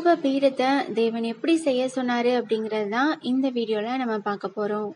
தூப பீடத்தை தேவன் எப்படி செய்ய சொன்னாரு அப்படிங்கிறது தான் இந்த வீடியோல நம்ம பார்க்க போறோம்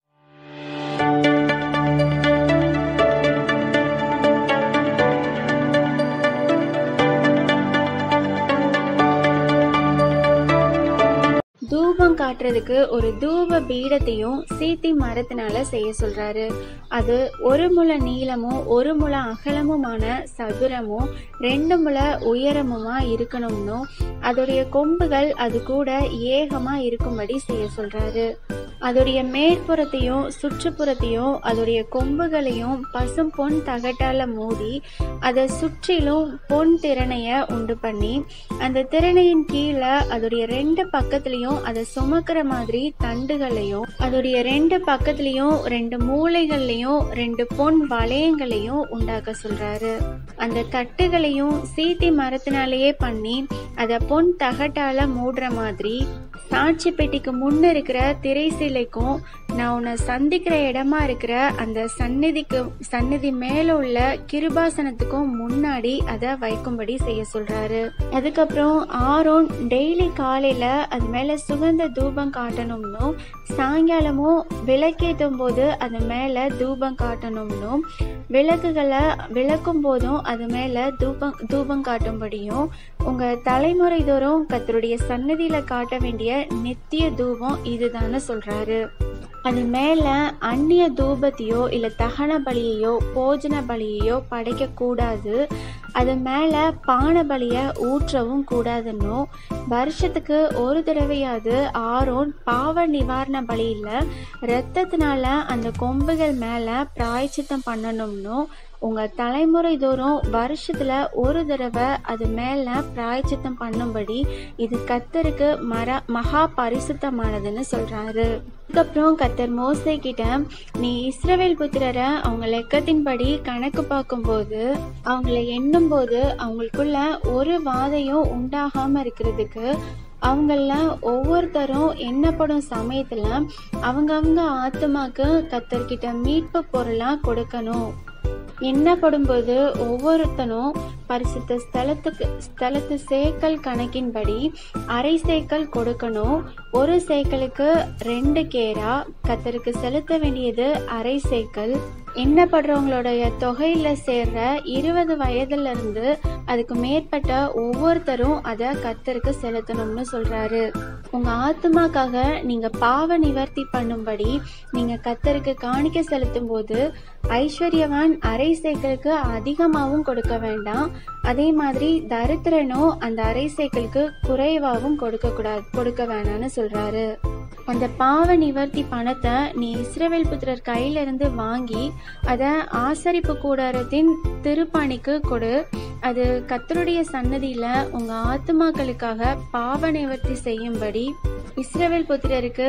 தூபம் காட்டுறதுக்கு ஒரு தூப பீடத்தையும் சீத்தி மரத்தினால செய்ய சொல்றாரு அது ஒரு முழ நீளமும் ஒரு முழ அகலமுமான சதுரமும் ரெண்டு முழ உயரமுமா இருக்கணும்னும் அதோடைய கொம்புகள் அது கூட ஏகமா இருக்கும்படி செய்ய சொல்றாரு அதோடைய மேற்புறத்தையும் சுற்றுப்புறத்தையும் அதோடைய கொம்புகளையும் பசும் பொன் தகட்டால மூடி அதை சுற்றிலும் பொன் திறனைய உண்டு பண்ணி அந்த திறனையின் கீழே அதோடைய ரெண்டு பக்கத்துலயும் அதை சுமக்கிற மாதிரி தண்டுகளையும் அதோடைய ரெண்டு பக்கத்துலயும் ரெண்டு மூளைகள்லயும் ரெண்டு பொன் வளையங்களையும் உண்டாக்க சொல்றாரு அந்த தட்டுகளையும் சீத்தி மரத்தினாலேயே பண்ணி அதை பொன் தகட்டால மூடுற மாதிரி சாட்சி பெட்டிக்கு முன்ன இருக்கிற திரை சிலைக்கும் நான் உன்னை சந்திக்கிற இடமா இருக்கிற அந்த சந்நிதிக்கு சந்நிதி மேல உள்ள கிருபாசனத்துக்கும் முன்னாடி அதை வைக்கும்படி செய்ய சொல்றாரு அதுக்கப்புறம் ஆரோன் டெய்லி காலையில அது மேல சுகந்த தூபம் காட்டணும்னும் சாயங்காலமும் விளக்கேற்றும் போது அது மேல தூபம் காட்டணும்னும் விளக்குகளை விளக்கும் போதும் அது மேல தூபம் தூபம் காட்டும்படியும் உங்க தலைமுறை தோறும் கத்தருடைய சன்னதியில காட்ட வேண்டிய நித்திய தூபம் இதுதான்னு சொல்றாரு அது மேல அந்நிய தூபத்தையோ இல்ல தகன பலியையோ போஜன பலியையோ படைக்க கூடாது அது மேல பான பலிய ஊற்றவும் கூடாதுன்னும் வருஷத்துக்கு ஒரு தடவையாவது ஆரோன் பாவ நிவாரண பலியில ரத்தத்தினால அந்த கொம்புகள் மேல பிராய்ச்சித்தம் பண்ணணும்னும் உங்க தலைமுறை தோறும் வருஷத்துல ஒரு தடவை அது மேல பிராய்ச்சித்தம் பண்ணும்படி இது கத்தருக்கு மர மகா பரிசுத்தமானதுன்னு சொல்றாரு அதுக்கப்புறம் கத்தர் மோசை கிட்ட நீ இஸ்ரவேல் புத்திரரை அவங்க லெக்கத்தின்படி கணக்கு பார்க்கும்போது அவங்கள எண்ணும் போது அவங்களுக்குள்ள ஒரு வாதையும் உண்டாகாம இருக்கிறதுக்கு அவங்கள ஒவ்வொருத்தரும் எண்ணப்படும் சமயத்துல அவங்க அவங்க ஆத்மாக்கு கத்தர்கிட்ட மீட்பு பொருளா கொடுக்கணும் எண்ணப்படும்போது ஒவ்வொருத்தனும் பரிசுத்த ஸ்தலத்துக்கு ஸ்தலத்து சேக்கல் கணக்கின்படி அரை சேக்கல் கொடுக்கணும் ஒரு சேக்கலுக்கு ரெண்டு கேரா கத்தருக்கு செலுத்த வேண்டியது அரை சேக்கல் எண்ணப்படுறவங்களுடைய தொகையில சேர்ற இருபது வயதுல இருந்து அதுக்கு மேற்பட்ட ஒவ்வொருத்தரும் அதை கத்தருக்கு செலுத்தணும்னு சொல்றாரு உங்க ஆத்மாக்காக நீங்க பாவ நிவர்த்தி பண்ணும்படி நீங்க கத்தருக்கு காணிக்க செலுத்தும் போது ஐஸ்வர்யவான் அரை சேக்கலுக்கு அதிகமாகவும் கொடுக்க வேண்டாம் அதே மாதிரி தரித்திரனும் அந்த அரை சேக்கலுக்கு குறைவாகவும் கொடுக்க கூடாது கொடுக்க வேணாம்னு சொல்றாரு அந்த பாவ நிவர்த்தி பணத்தை நீ இஸ்ரவேல் புத்திரர் கையில இருந்து வாங்கி அதை ஆசரிப்பு கூடாரத்தின் திருப்பணிக்கு கொடு அது கத்தருடைய சன்னதியில உங்க ஆத்மாக்களுக்காக பாவ நிவர்த்தி செய்யும்படி இஸ்ரவேல் புத்திரருக்கு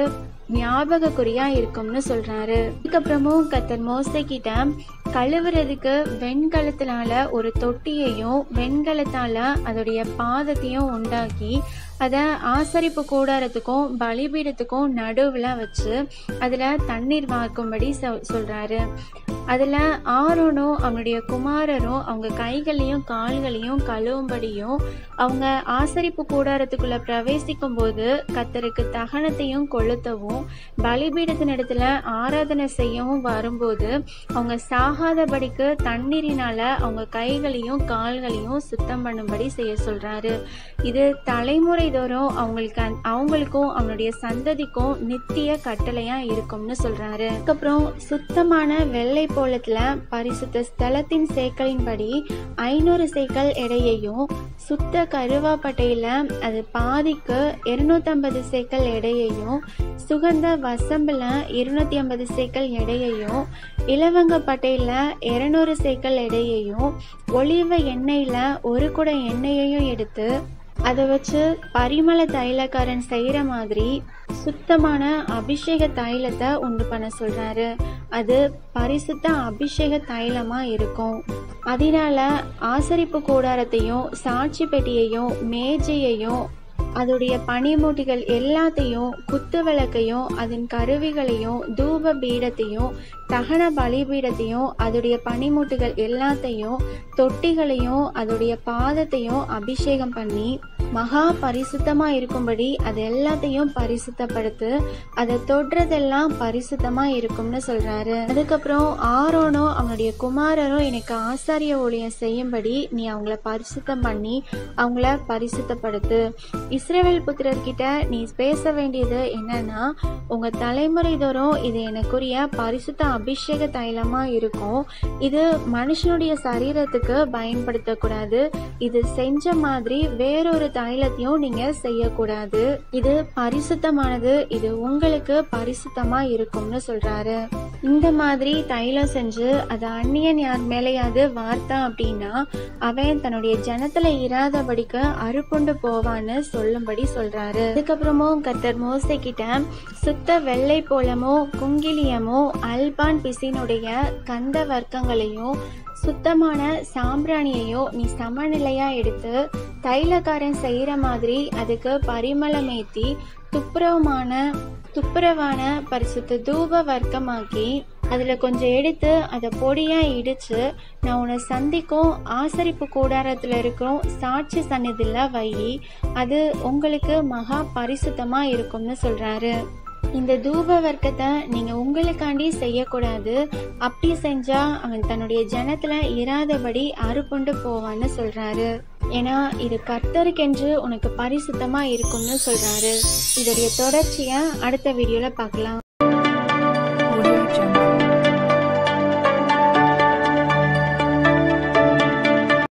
ஞாபக குறியா இருக்கும்னு சொல்றாரு அதுக்கப்புறமும் கத்தர் மோசை கிட்ட கழுவுறதுக்கு வெண்கலத்தினால ஒரு தொட்டியையும் வெண்கலத்தால அதோடைய பாதத்தையும் உண்டாக்கி அதை ஆசரிப்பு கூடாரத்துக்கும் பலிபீடத்துக்கும் நடுவில் வச்சு அதில் தண்ணீர் வார்க்கும்படி சொ- சொல்றாரு அதில் ஆரோனும் அவனுடைய குமாரரும் அவங்க கைகளையும் கால்களையும் கழுவும்படியும் அவங்க ஆசரிப்பு கூடாரத்துக்குள்ள பிரவேசிக்கும் போது கத்தருக்கு தகனத்தையும் கொளுத்தவும் பலிபீடத்தின் இடத்துல ஆராதனை செய்யவும் வரும்போது அவங்க சாகாதபடிக்கு தண்ணீரினால அவங்க கைகளையும் கால்களையும் சுத்தம் பண்ணும்படி செய்ய சொல்றாரு இது தலைமுறை தோறும் அவங்களுக்கு அந்த- அவங்களுக்கும் அவனுடைய சந்ததிக்கும் நித்திய கட்டளையா இருக்கும்னு சொல்றாரு அதுக்கப்புறம் சுத்தமான வெள்ளை போலத்துல பரிசுத்த ஸ்தலத்தின் சேக்கலின்படி ஐநூறு சேக்கல் எடையையும் சுத்த கருவாப்பட்டையில அது பாதிக்கு இருநூத்தம்பது சேக்கல் எடையையும் சுகந்த வசம்புல இருநூத்தி ஐம்பது சேக்கல் எடையையும் இலவங்கப்பட்டையில இருநூறு சேக்கல் எடையையும் ஒளிவ எண்ணெயில ஒரு குட எண்ணெயையும் எடுத்து அதை வச்சு பரிமள தைலக்காரன் செய்யற மாதிரி சுத்தமான அபிஷேக தைலத்தை உண்டு பண்ண சொல்றாரு அது பரிசுத்த அபிஷேக தைலமா இருக்கும் அதனால ஆசரிப்பு கூடாரத்தையும் சாட்சி பெட்டியையும் மேஜையையும் அதோடைய பனிமூட்டிகள் எல்லாத்தையும் குத்து விளக்கையும் அதன் கருவிகளையும் தூப பீடத்தையும் தகன பலிபீடத்தையும் அதோடைய பனிமூட்டுகள் எல்லாத்தையும் தொட்டிகளையும் அதோடைய பாதத்தையும் அபிஷேகம் பண்ணி மகா பரிசுத்தமா இருக்கும்படி அது எல்லாத்தையும் பரிசுத்தப்படுத்து அதை தொடுறதெல்லாம் பரிசுத்தமா இருக்கும்னு சொல்றாரு அதுக்கப்புறம் ஆரோனும் அவனுடைய குமாரரும் எனக்கு ஆசாரிய ஊழியம் செய்யும்படி நீ அவங்கள பரிசுத்தம் பண்ணி அவங்கள பரிசுத்தப்படுத்து இஸ்ரேவேல் புத்திரர்கிட்ட நீ பேச வேண்டியது என்னன்னா உங்க தலைமுறை தோறும் இது எனக்குரிய பரிசுத்த அபிஷேக தைலமா இருக்கும் இது மனுஷனுடைய சரீரத்துக்கு பயன்படுத்தக்கூடாது இது செஞ்ச மாதிரி வேறொரு தைலத்தையும் நீங்க செய்யக்கூடாது இது பரிசுத்தமானது இது உங்களுக்கு பரிசுத்தமா இருக்கும்னு சொல்றாரு இந்த மாதிரி தைலம் செஞ்சு அது அந்நியன் யார் மேலேயாவது வார்த்தான் அப்படின்னா அவன் தன்னுடைய ஜனத்துல இராதபடிக்கு அறுப்புண்டு போவான்னு சொல்லும்படி சொல்றாரு அதுக்கப்புறமும் கர்த்தர் மோசை கிட்ட சுத்த வெள்ளை போலமோ குங்கிலியமோ அல்பான் பிசினுடைய கந்த வர்க்கங்களையும் சுத்தமான சாம்பிராணியையோ நீ சமநிலையா எடுத்து தைலக்காரன் செய்யற மாதிரி அதுக்கு பரிமளமேத்தி துப்புரவமான துப்புரவான பரிசுத்த தூப வர்க்கமாக்கி அதுல கொஞ்சம் எடுத்து அதை பொடியா இடிச்சு நான் உன்னை சந்திக்கும் ஆசரிப்பு கூடாரத்துல இருக்கும் சாட்சி சந்நிதியில வை அது உங்களுக்கு மகா பரிசுத்தமா இருக்கும்னு சொல்றாரு இந்த தூப வர்க்கத்தை நீங்க உங்களுக்காண்டி செய்யக்கூடாது அப்படி செஞ்சா அவன் தன்னுடைய ஜனத்துல இராதபடி அறுப்புண்டு போவான்னு சொல்றாரு ஏன்னா இது கர்த்தருக்கென்று உனக்கு பரிசுத்தமா இருக்கும்னு சொல்றாரு இதோடைய தொடர்ச்சியை அடுத்த வீடியோல பார்க்கலாம்